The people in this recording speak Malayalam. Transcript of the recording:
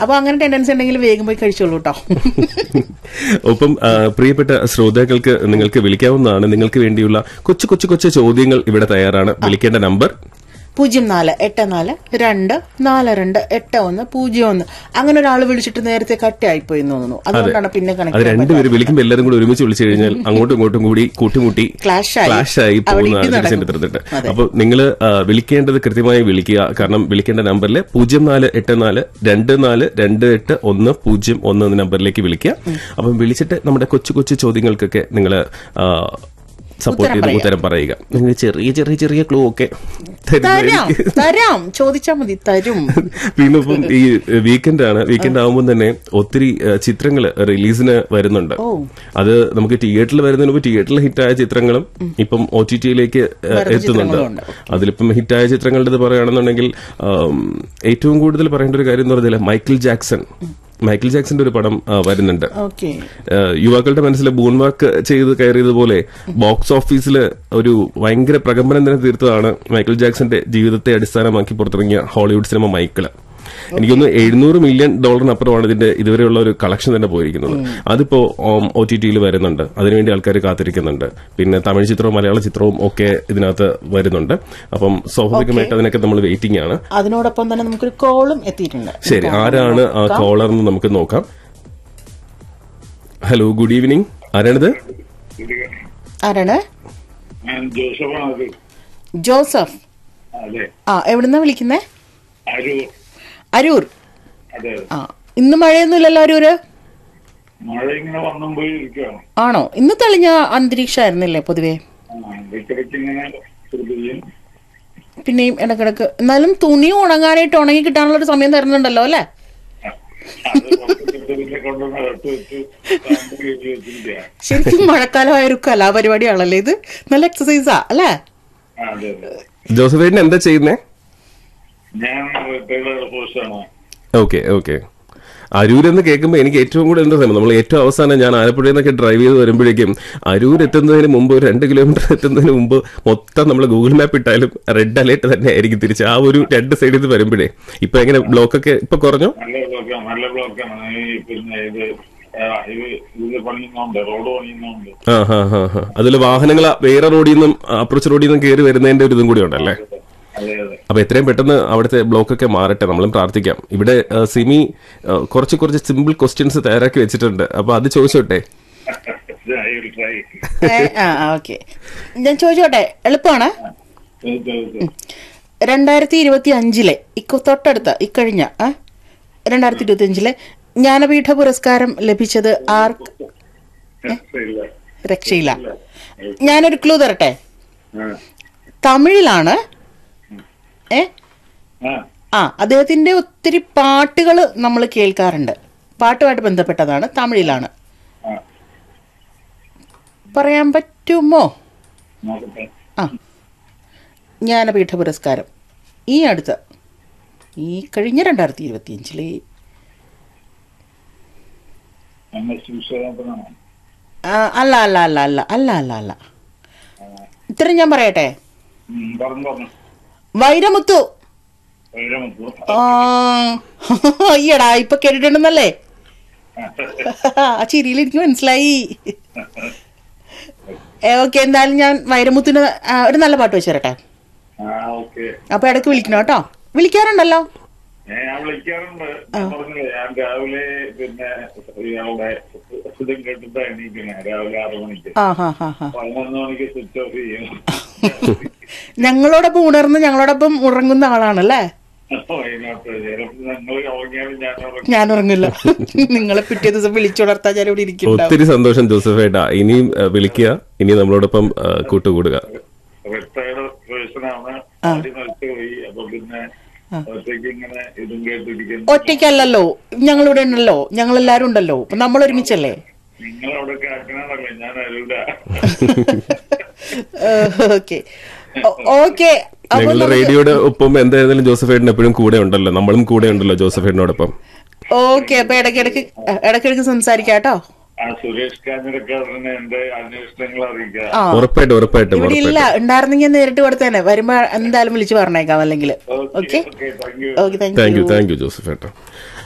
അപ്പൊ അങ്ങനെ ടെൻഡൻസി ഉണ്ടെങ്കിൽ വേഗം പോയി കഴിച്ചോളൂ കേട്ടോ ഒപ്പം ആ, പ്രിയപ്പെട്ട ശ്രോതാക്കൾക്ക് നിങ്ങൾക്ക് വിളിക്കാവുന്നതാണ് നിങ്ങൾക്ക് വേണ്ടിയുള്ള കൊച്ചു കൊച്ചു കൊച്ചു ചോദ്യങ്ങൾ ഇവിടെ തയ്യാറാണ് വിളിക്കേണ്ട നമ്പർ പൂജ്യം നാല് എട്ട് നാല് രണ്ട് നാല് രണ്ട് എട്ട് ഒന്ന് പൂജ്യം ഒന്ന് അങ്ങനെ ഒരാൾ വിളിച്ചിട്ട് നേരത്തെ കട്ടായിപ്പോയി എന്ന് തോന്നുന്നു അതുകൊണ്ടാണ് പിന്നെ അത് കണക്ട് രണ്ടുപേരും വിളിക്കുമ്പോൾ എല്ലാവരും കൂടി ഒരുമിച്ച് വിളിച്ചു കഴിഞ്ഞാൽ അങ്ങോട്ടും ഇങ്ങോട്ടും കൂടി കൂട്ടിമുട്ടി Clash ആയി. clash ആയി അവിടെ പോകുന്നതാണ് ഇടി തിരിച്ചെന്റെ നടക്കും. തരത്തിട്ട് അതെ. അപ്പൊ നിങ്ങൾ വിളിക്കേണ്ടത് കൃത്യമായി വിളിക്കുക കാരണം വിളിക്കേണ്ട നമ്പറിൽ പൂജ്യം നാല് എട്ട് നാല് രണ്ട് നാല് രണ്ട് എട്ട് ഒന്ന് പൂജ്യം ഒന്ന് എന്ന നമ്പറിലേക്ക് വിളിക്കുക അപ്പം വിളിച്ചിട്ട് നമ്മുടെ കൊച്ചു കൊച്ചു ചോദ്യങ്ങൾക്കൊക്കെ നിങ്ങൾ സപ്പോർട്ട് ഉത്തരം ചെയ്ത് പറയുക. ഉത്തരം പറയുക നിങ്ങൾ ചെറിയ ചെറിയ ചെറിയ ക്ലൂ ഒക്കെ തരാം തരുന്നതായിരിക്കും. തരാം ചോദിച്ചാ മതി തരും പിന്നെ ഇപ്പം ഈ വീക്കെൻഡ് ആണ് വീക്കെൻഡ് ആകുമ്പോൾ തന്നെ ഒത്തിരി ചിത്രങ്ങൾ റിലീസിന് വരുന്നുണ്ട് ഓ. അത് നമുക്ക് തിയേറ്ററിൽ വരുന്നതിന് മുമ്പ് തിയേറ്ററിൽ ഹിറ്റായ ചിത്രങ്ങളും ഇപ്പം ഒ ടി ടിയിലേക്ക് വരുന്ന എത്തുന്നുണ്ട് ചിത്രങ്ങളുണ്ട്. അതിലിപ്പം ഹിറ്റായ ചിത്രങ്ങളുടെ പറയുകയാണെന്നുണ്ടെങ്കിൽ ആം, ഏറ്റവും കൂടുതൽ പറയേണ്ട ഒരു കാര്യം എന്ന് പറഞ്ഞാൽ മൈക്കിൾ ജാക്സൺ മൈക്കിൾ ജാക്സന്റെ ഒരു പടം ആ, വരുന്നുണ്ട് ഓക്കെ ഏഹ് യുവാക്കളുടെ മനസ്സിൽ ബൂൺ വാക്ക് ചെയ്ത് കയറിയതുപോലെ ബോക്സ് ഓഫീസിൽ ഒരു ഭയങ്കര പ്രകമ്പനം തന്നെ തീർത്തതാണ് മൈക്കിൾ ജാക്സന്റെ ജീവിതത്തെ അടിസ്ഥാനമാക്കി പുറത്തിറങ്ങിയ ഹോളിവുഡ് സിനിമ മൈക്കിള് എനിക്കൊന്ന് എഴുന്നൂറ് മില്യൺ ഡോളറിനപ്പുറമാണ് ഇതിന്റെ ഇതുവരെയുള്ള ഒരു കളക്ഷൻ തന്നെ പോയിരിക്കുന്നത് അതിപ്പോ ഒ ടി ടിയിൽ വരുന്നുണ്ട് അതിനുവേണ്ടി ആൾക്കാർ കാത്തിരിക്കുന്നുണ്ട് പിന്നെ തമിഴ് ചിത്രവും മലയാള ചിത്രവും ഒക്കെ ഇതിനകത്ത് വരുന്നുണ്ട് അപ്പം സ്വാഭാവികമായിട്ട് അതിനൊക്കെ നമ്മൾ വെയിറ്റിംഗ് ആണ് അതിനോടൊപ്പം തന്നെ നമുക്കൊരു കോളും എത്തിയിട്ടുണ്ട് ശരി ആരാണ് ആ കോളർ എന്ന് നമുക്ക് നോക്കാം ഹലോ ഗുഡ് ഈവനിങ് ആരാണിത് ആരാണ് ഞാൻ ജോസഫാണ് ജോസഫ് അതെ ആ എവിടുന്നാ വിളിക്കുന്നേ അരൂർ അരൂർ അതെ ആ ഇന്ന് മഴയൊന്നുമില്ലല്ലോ അരൂര് മഴ ഇങ്ങനെ വന്നും പോയി ഇരിക്കുകയാണ് ആണോ ഇന്ന് തെളിഞ്ഞ അന്തരീക്ഷമായിരുന്നില്ലേ പൊതുവേ ആ, ഇടയ്ക്കിടയ്ക്ക് ഇങ്ങനെ ഒരു പെയ്യും. പിന്നെയും ഇടക്കിടക്ക് എന്നാലും തുണി ഉണങ്ങാനായിട്ട് ഉണങ്ങി കിട്ടാനുള്ള ഒരു സമയം തരുന്നുണ്ടല്ലോ അല്ലേ അത് പുറത്തിട്ട് പിന്നെ കൊണ്ടുവന്ന് ഇട്ട് വെച്ച് കാമ്പ് കയറ്റി വെച്ചിരിക്കുകയാണ്. ശരിക്കും മഴക്കാലമായ ഒരു കലാപരിപാടിയാണല്ലേ ഇത് നല്ല എക്സസൈസാ അല്ലേ ആ, അതെ അതെ ജോസഫേട്ടിന് എന്താ ചെയ്യുന്നേ ഞാൻ റിട്ടയർഡ് പോസ്റ്റാണ് ഓക്കെ ഓക്കെ അരൂർ എന്ന് കേൾക്കുമ്പോൾ എനിക്ക് ഏറ്റവും കൂടുതൽ എന്താ പറയുക നമ്മൾ ഏറ്റവും അവസാനം ഞാൻ ആലപ്പുഴയിൽ നിന്നൊക്കെ ഡ്രൈവ് ചെയ്ത് വരുമ്പോഴേക്കും അരൂർ എത്തുന്നതിന് മുമ്പ് ഒരു രണ്ട് കിലോമീറ്റർ എത്തുന്നതിന് മുമ്പ് മൊത്തം നമ്മൾ ഗൂഗിൾ മാപ്പ് ഇട്ടാലും റെഡ് അലേർട്ട് തന്നെ ആയിരിക്കും തിരിച്ച് ആ ഒരു രണ്ട് സൈഡിൽ നിന്ന് വരുമ്പോഴേ ഇപ്പൊ എങ്ങനെ ബ്ലോക്ക് ഒക്കെ ഇപ്പൊ കുറഞ്ഞു നല്ല ബ്ലോക്കാണ് നല്ല ബ്ലോക്കാണ് ഈ പിന്നെ ഇത് ആ, ഇത് ഇത് പണിയുന്നുണ്ട് റോഡ് പണിയുന്നുണ്ട് ആ ഹാ ഹാ ഹാ അതിൽ വാഹനങ്ങൾ വേറെ റോഡിൽ നിന്നും അപ്രോച്ച് റോഡിൽ നിന്നും കയറി വരുന്നതിന്റെ ഒരു ഇതും കൂടി ഉണ്ടല്ലേ അതെ അതെ അപ്പൊ എത്രയും പെട്ടെന്ന് അവിടുത്തെ ബ്ലോക്ക് ഒക്കെ മാറട്ടെ നമ്മളും പ്രാർത്ഥിക്കാം ഇവിടെ ആ, സിമി ആ, കുറച്ച് കുറച്ച് സിമ്പിൾ ക്വസ്റ്റ്യൻസ് തയ്യാറാക്കി വെച്ചിട്ടുണ്ട് അപ്പൊ അത് ചോദിച്ചോട്ടെ ഐ വിൽ ട്രൈ ഏ, ആ ഓക്കെ ഞാൻ ചോദിച്ചോട്ടെ എളുപ്പമാണ് രണ്ടായിരത്തി ഇരുപത്തി അഞ്ചിലെ ഇക്കൊ തൊട്ടടുത്ത ഇക്കഴിഞ്ഞ ആ രണ്ടായിരത്തി ഇരുപത്തി അഞ്ചിലെ ജ്ഞാനപീഠ പുരസ്കാരം ലഭിച്ചത് ആർക്ക് ഇല്ല രക്ഷയില്ല ഞാനൊരു ക്ലൂ തരട്ടെ ആ. തമിഴിലാണ് ഏ ആ ആ അദ്ദേഹത്തിന്റെ ഒത്തിരി പാട്ടുകൾ നമ്മൾ കേൾക്കാറുണ്ട് പാട്ടുമായിട്ട് ബന്ധപ്പെട്ടതാണ് തമിഴിലാണ് ആ പറയാൻ പറ്റുമോ നോക്കട്ടെ ആ ജ്ഞാനപീഠ പുരസ്കാരം ഈ അടുത്ത ഈ കഴിഞ്ഞ രണ്ടായിരത്തി ഇരുപത്തി അഞ്ചിലെ എം എസ് വിശ്വനാഥനാണ് അല്ല അല്ല അല്ല അല്ല അല്ല അല്ല അല്ല ഇത്രയും ഞാൻ പറയട്ടെ ഉം, പറഞ്ഞു പറഞ്ഞു വൈരമുത്തു വൈരമുത്തു ആ, അയ്യടാ ഇപ്പൊ കേട്ടിട്ടുണ്ടെന്നല്ലേ ആ ചിരിയിൽ എനിക്ക് മനസ്സിലായി ഓക്കെ എന്തായാലും ഞാൻ വൈരമുത്തിന് ആ, ഒരു നല്ല പാട്ട് വെച്ച് തരട്ടെ ആ ഓക്കെ അപ്പൊ ഇടയ്ക്ക് വിളിക്കണം കേട്ടോ വിളിക്കാറുണ്ടല്ലോ ഞാൻ വിളിക്കാറുണ്ട് ഞാൻ പറഞ്ഞില്ലേ ഞാൻ രാവിലെ പിന്നെ ഇയാളുടെ ഇതും കേട്ടിട്ട് എണീക്കണേ രാവിലെ ആറു മണിക്ക് ആ ഹാ ഹാ ഹാ പതിനൊന്ന് മണിക്ക് സ്വിച്ച് ഓഫ് ചെയ്യും ഞങ്ങളോടൊപ്പം ഉണർന്ന് ഞങ്ങളോടൊപ്പം ഉറങ്ങുന്ന ആളാണല്ലേ വൈകുന്നേരത്ത് ചിലപ്പോൾ നിങ്ങൾ ഉറങ്ങിയാലും ഞാൻ ഉറങ്ങും ഞാൻ ഉറങ്ങില്ല നിങ്ങളെ പിറ്റേ ദിവസം വിളിച്ചുണർത്താൻ ഞാൻ ഇവിടെ ഇരിക്കുന്നുണ്ടാവും ഒത്തിരി സന്തോഷം ജോസഫേട്ടാ ഇനിയും ആ, വിളിക്കുക ഇനി നമ്മളോടൊപ്പം ആ, കൂട്ടുകൂടുക റിട്ടയർഡ് പേഴ്സണാണ് ആദ്യം മരിച്ചു പോയി അപ്പൊ പിന്നെ ഒറ്റയ്ക്ക് ഇങ്ങനെ ഇതും കേട്ടിരിക്കുന്നു ഒറ്റയ്ക്കല്ലല്ലോ ഞങ്ങളിവിടെ ഉണ്ടല്ലോ ഞങ്ങൾ എല്ലാരും ഉണ്ടല്ലോ അപ്പൊ നമ്മൾ ഒരുമിച്ചല്ലേ നിങ്ങൾ അവിടെ കാക്കനാടല്ലേ ഞാൻ അരൂല ഓക്കെ ഓക്കെ അപ്പൊ ഞങ്ങളുടെ റേഡിയോയുടെ ഒപ്പം എന്തായാലും ജോസഫേട്ടിന് എപ്പോഴും കൂടെ ഉണ്ടല്ലോ നമ്മളും കൂടെ ഉണ്ടല്ലോ ജോസഫേട്ടിനോടൊപ്പം ഓക്കെ അപ്പൊ ഇടയ്ക്കിടയ്ക്ക് ഇടയ്ക്കിടയ്ക്ക് സംസാരിക്കാം കേട്ടോ ആ സുരേഷ് കാഞ്ഞിരക്കാരനെ എന്റെ അന്വേഷണങ്ങൾ അറിയിക്കുക ആ ഉറപ്പായിട്ടും ഉറപ്പായിട്ടും ഇവിടെ ഇല്ല ഉറപ്പായിട്ടും ഉണ്ടായിരുന്നെങ്കിൽ നേരിട്ട് കൊടുത്തേനെ വരുമ്പോ എന്തായാലും വിളിച്ചു പറഞ്ഞേക്കാം അല്ലെങ്കിൽ okay okay thank you okay thank thank you you thank you ജോസഫേട്ട